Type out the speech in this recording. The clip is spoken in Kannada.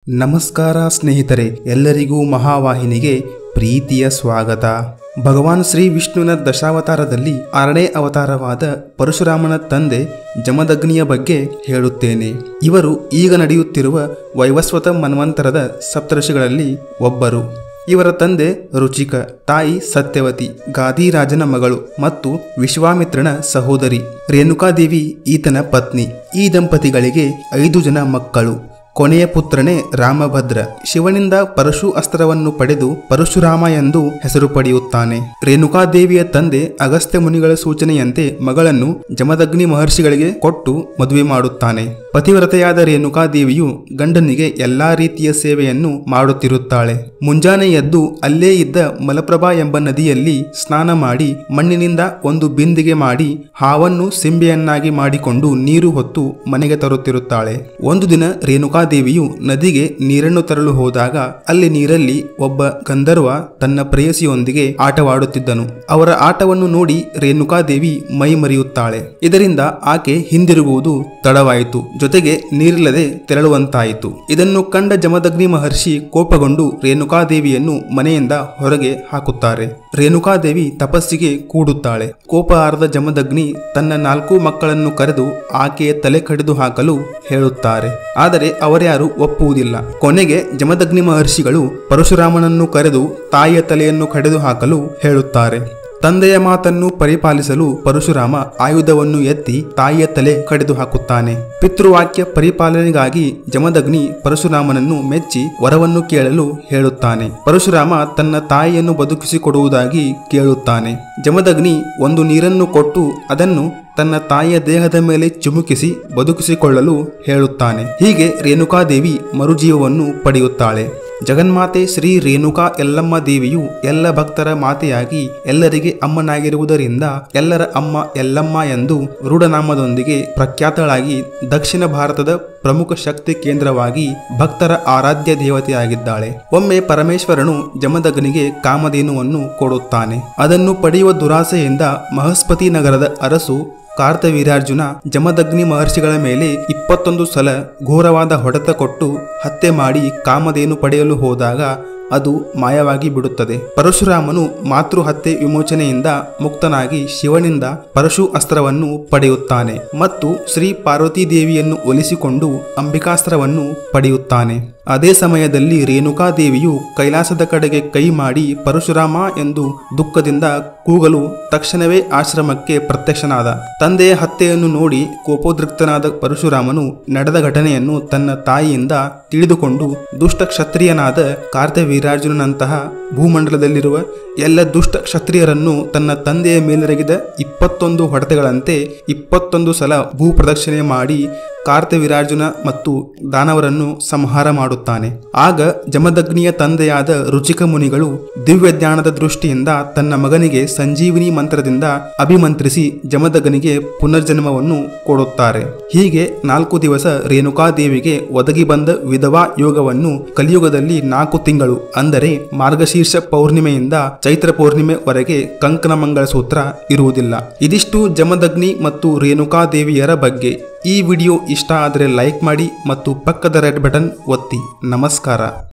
ನಮಸ್ಕಾರ ಸ್ನೇಹಿತರೆ ಎಲ್ಲರಿಗೂ ಮಹಾವಾಹಿನಿಗೆ ಪ್ರೀತಿಯ ಸ್ವಾಗತ ಭಗವಾನ್ ಶ್ರೀ ವಿಷ್ಣುವಿನ ದಶಾವತಾರದಲ್ಲಿ ಆರನೇ ಅವತಾರವಾದ ಪರಶುರಾಮನ ತಂದೆ ಜಮದಗ್ನಿಯ ಬಗ್ಗೆ ಹೇಳುತ್ತೇನೆ ಇವರು ಈಗ ನಡೆಯುತ್ತಿರುವ ವೈವಸ್ವತ ಮನ್ವಂತರದ ಸಪ್ತಋಷಿಗಳಲ್ಲಿ ಒಬ್ಬರು ಇವರ ತಂದೆ ರುಚಿಕ ತಾಯಿ ಸತ್ಯವತಿ ಗಾದಿರಾಜನ ಮಗಳು ಮತ್ತು ವಿಶ್ವಾಮಿತ್ರನ ಸಹೋದರಿ ರೇಣುಕಾದೇವಿ ಈತನ ಪತ್ನಿ ಈ ದಂಪತಿಗಳಿಗೆ ಐದು ಜನ ಮಕ್ಕಳು ಕೊನೆಯ ಪುತ್ರನೇ ರಾಮಭದ್ರ ಶಿವನಿಂದ ಪರಶು ಅಸ್ತ್ರವನ್ನು ಪಡೆದು ಪರಶುರಾಮ ಎಂದು ಹೆಸರು ಪಡೆಯುತ್ತಾನೆ ರೇಣುಕಾದೇವಿಯ ತಂದೆ ಅಗಸ್ತ್ಯ ಮುನಿಗಳ ಸೂಚನೆಯಂತೆ ಮಗಳನ್ನು ಜಮದಗ್ನಿ ಮಹರ್ಷಿಗಳಿಗೆ ಕೊಟ್ಟು ಮದುವೆ ಮಾಡುತ್ತಾನೆ ಪತಿವ್ರತೆಯಾದ ರೇಣುಕಾದೇವಿಯು ಗಂಡನಿಗೆ ಎಲ್ಲಾ ರೀತಿಯ ಸೇವೆಯನ್ನು ಮಾಡುತ್ತಿರುತ್ತಾಳೆ ಮುಂಜಾನೆ ಎದ್ದು ಅಲ್ಲೇ ಇದ್ದ ಮಲಪ್ರಭಾ ಎಂಬ ನದಿಯಲ್ಲಿ ಸ್ನಾನ ಮಾಡಿ ಮಣ್ಣಿನಿಂದ ಒಂದು ಬಿಂದಿಗೆ ಮಾಡಿ ಹಾವನ್ನು ಸಿಂಬೆಯನ್ನಾಗಿ ಮಾಡಿಕೊಂಡು ನೀರು ಹೊತ್ತು ಮನೆಗೆ ತರುತ್ತಿರುತ್ತಾಳೆ ಒಂದು ದಿನ ರೇಣುಕಾದೇವಿಯು ನದಿಗೆ ನೀರನ್ನು ತರಲು ಹೋದಾಗ ಅಲ್ಲಿ ನೀರಲ್ಲಿ ಒಬ್ಬ ಗಂಧರ್ವ ತನ್ನ ಪ್ರೇಯಸಿಯೊಂದಿಗೆ ಆಟವಾಡುತ್ತಿದ್ದನು ಅವರ ಆಟವನ್ನು ನೋಡಿ ರೇಣುಕಾದೇವಿ ಮೈ ಮರೆಯುತ್ತಾಳೆ ಇದರಿಂದ ಆಕೆ ಹಿಂದಿರುಗುವುದು ತಡವಾಯಿತು ಜೊತೆಗೆ ನೀರಿಲ್ಲದೆ ತೆರಳುವಂತಾಯಿತು ಇದನ್ನು ಕಂಡ ಜಮದಗ್ನಿ ಮಹರ್ಷಿ ಕೋಪಗೊಂಡು ರೇಣುಕಾದೇವಿಯನ್ನು ಮನೆಯಿಂದ ಹೊರಗೆ ಹಾಕುತ್ತಾರೆ ರೇಣುಕಾದೇವಿ ತಪಸ್ಸಿಗೆ ಕೂಡುತ್ತಾಳೆ ಕೋಪ ಆರದ ಜಮದಗ್ನಿ ತನ್ನ ನಾಲ್ಕು ಮಕ್ಕಳನ್ನು ಕರೆದು ಆಕೆಯ ತಲೆ ಕಡಿದು ಹಾಕಲು ಹೇಳುತ್ತಾರೆ ಆದರೆ ಅವರ್ಯಾರು ಒಪ್ಪುವುದಿಲ್ಲ ಕೊನೆಗೆ ಜಮದಗ್ನಿ ಮಹರ್ಷಿಗಳು ಪರಶುರಾಮನನ್ನು ಕರೆದು ತಾಯಿಯ ತಲೆಯನ್ನು ಕಡಿದು ಹಾಕಲು ಹೇಳುತ್ತಾರೆ ತಂದೆಯ ಮಾತನ್ನು ಪರಿಪಾಲಿಸಲು ಪರಶುರಾಮ ಆಯುಧವನ್ನು ಎತ್ತಿ ತಾಯಿಯ ತಲೆ ಕಡಿದು ಹಾಕುತ್ತಾನೆ ಪಿತೃವಾಕ್ಯ ಪರಿಪಾಲನೆಗಾಗಿ ಜಮದಗ್ನಿ ಪರಶುರಾಮನನ್ನು ಮೆಚ್ಚಿ ವರವನ್ನು ಕೇಳಲು ಹೇಳುತ್ತಾನೆ ಪರಶುರಾಮ ತನ್ನ ತಾಯಿಯನ್ನು ಬದುಕಿಸಿಕೊಡುವುದಾಗಿ ಕೇಳುತ್ತಾನೆ ಜಮದಗ್ನಿ ಒಂದು ನೀರನ್ನು ಕೊಟ್ಟು ಅದನ್ನು ತನ್ನ ತಾಯಿಯ ದೇಹದ ಮೇಲೆ ಚಿಮುಕಿಸಿ ಬದುಕಿಸಿಕೊಳ್ಳಲು ಹೇಳುತ್ತಾನೆ ಹೀಗೆ ರೇಣುಕಾದೇವಿ ಮರುಜೀವವನ್ನು ಪಡೆಯುತ್ತಾಳೆ ಜಗನ್ಮಾತೆ ಶ್ರೀ ರೇಣುಕಾ ಯಲ್ಲಮ್ಮ ದೇವಿಯು ಎಲ್ಲ ಭಕ್ತರ ಮಾತೆಯಾಗಿ ಎಲ್ಲರಿಗೆ ಅಮ್ಮನಾಗಿರುವುದರಿಂದ ಎಲ್ಲರ ಅಮ್ಮ ಯಲ್ಲಮ್ಮ ಎಂದು ರೂಢನಾಮದೊಂದಿಗೆ ಪ್ರಖ್ಯಾತಳಾಗಿ ದಕ್ಷಿಣ ಭಾರತದ ಪ್ರಮುಖ ಶಕ್ತಿ ಕೇಂದ್ರವಾಗಿ ಭಕ್ತರ ಆರಾಧ್ಯ ದೇವತೆಯಾಗಿದ್ದಾಳೆ ಒಮ್ಮೆ ಪರಮೇಶ್ವರನು ಜಮದಗ್ನಿಗೆ ಕಾಮಧೇನುವನ್ನು ಕೊಡುತ್ತಾನೆ ಅದನ್ನು ಪಡೆಯುವ ದುರಾಸೆಯಿಂದ ಮಹಸ್ಪತಿ ನಗರದ ಅರಸು ಕಾರ್ತವೀರ್ಯಾರ್ಜುನ ಜಮದಗ್ನಿ ಮಹರ್ಷಿಗಳ ಮೇಲೆ ಇಪ್ಪತ್ತೊಂದು ಸಲ ಘೋರವಾದ ಹೊಡೆತ ಕೊಟ್ಟು ಹತ್ಯೆ ಮಾಡಿ ಕಾಮಧೇನು ಪಡೆಯಲು ಹೋದಾಗ ಅದು ಮಾಯವಾಗಿ ಬಿಡುತ್ತದೆ ಪರಶುರಾಮನು ಮಾತೃ ಹತ್ಯೆ ವಿಮೋಚನೆಯಿಂದ ಮುಕ್ತನಾಗಿ ಶಿವನಿಂದ ಪರಶು ಅಸ್ತ್ರವನ್ನು ಪಡೆಯುತ್ತಾನೆ ಮತ್ತು ಶ್ರೀ ಪಾರ್ವತಿ ದೇವಿಯನ್ನು ಒಲಿಸಿಕೊಂಡು ಅಂಬಿಕಾಸ್ತ್ರವನ್ನು ಪಡೆಯುತ್ತಾನೆ ಅದೇ ಸಮಯದಲ್ಲಿ ರೇಣುಕಾದೇವಿಯು ಕೈಲಾಸದ ಕಡೆಗೆ ಕೈ ಮಾಡಿ ಪರಶುರಾಮ ಎಂದು ದುಃಖದಿಂದ ಕೂಗಲು ತಕ್ಷಣವೇ ಆಶ್ರಮಕ್ಕೆ ಪ್ರತ್ಯಕ್ಷನಾದ ತಂದೆಯ ಹತ್ಯೆಯನ್ನು ನೋಡಿ ಕೋಪೋದ್ರಿಕ್ತನಾದ ಪರಶುರಾಮನು ನಡೆದ ಘಟನೆಯನ್ನು ತನ್ನ ತಾಯಿಯಿಂದ ತಿಳಿದುಕೊಂಡು ದುಷ್ಟ ಕ್ಷತ್ರಿಯನಾದ ಕಾರ್ತವೀರಾರ್ಜುನನಂತಹ ಭೂಮಂಡಲದಲ್ಲಿರುವ ಎಲ್ಲ ದುಷ್ಟ ಕ್ಷತ್ರಿಯರನ್ನು ತನ್ನ ತಂದೆಯ ಮೇಲೆರಗಿದ ಇಪ್ಪತ್ತೊಂದು ಹೊಡೆತಗಳಂತೆ ಇಪ್ಪತ್ತೊಂದು ಸಲ ಭೂ ಪ್ರದಕ್ಷಿಣೆ ಮಾಡಿ ಕಾರ್ತವೀರಾರ್ಜುನ ಮತ್ತು ದಾನವರನ್ನು ಸಂಹಾರ ಮಾಡುತ್ತಾನೆ ಆಗ ಜಮದಗ್ನಿಯ ತಂದೆಯಾದ ರುಚಿಕ ಮುನಿಗಳು ದಿವ್ಯ ಜ್ಞಾನದ ದೃಷ್ಟಿಯಿಂದ ತನ್ನ ಮಗನಿಗೆ ಸಂಜೀವಿನಿ ಮಂತ್ರದಿಂದ ಅಭಿಮಂತ್ರಿಸಿ ಜಮದಗ್ನಿಗೆ ಪುನರ್ಜನ್ಮವನ್ನು ಕೊಡುತ್ತಾರೆ ಹೀಗೆ ನಾಲ್ಕು ದಿವಸ ರೇಣುಕಾದೇವಿಗೆ ಒದಗಿ ಬಂದ ವಿಧವಾ ಯೋಗವನ್ನು ಕಲಿಯುಗದಲ್ಲಿ ನಾಲ್ಕು ತಿಂಗಳು ಅಂದರೆ ಮಾರ್ಗಶೀರ್ಷ ಪೌರ್ಣಿಮೆಯಿಂದ ಚೈತ್ರ ಪೌರ್ಣಿಮೆವರೆಗೆ ಕಂಕಣ ಮಂಗಳಸೂತ್ರ ಇರುವುದಿಲ್ಲ ಇದಿಷ್ಟು ಜಮದಗ್ನಿ ಮತ್ತು ರೇಣುಕಾದೇವಿಯರ ಬಗ್ಗೆ ಈ ವಿಡಿಯೋ ಇಷ್ಟ ಆದರೆ ಲೈಕ್ ಮಾಡಿ ಮತ್ತು ಪಕ್ಕದ ರೆಡ್ ಬಟನ್ ಒತ್ತಿ ನಮಸ್ಕಾರ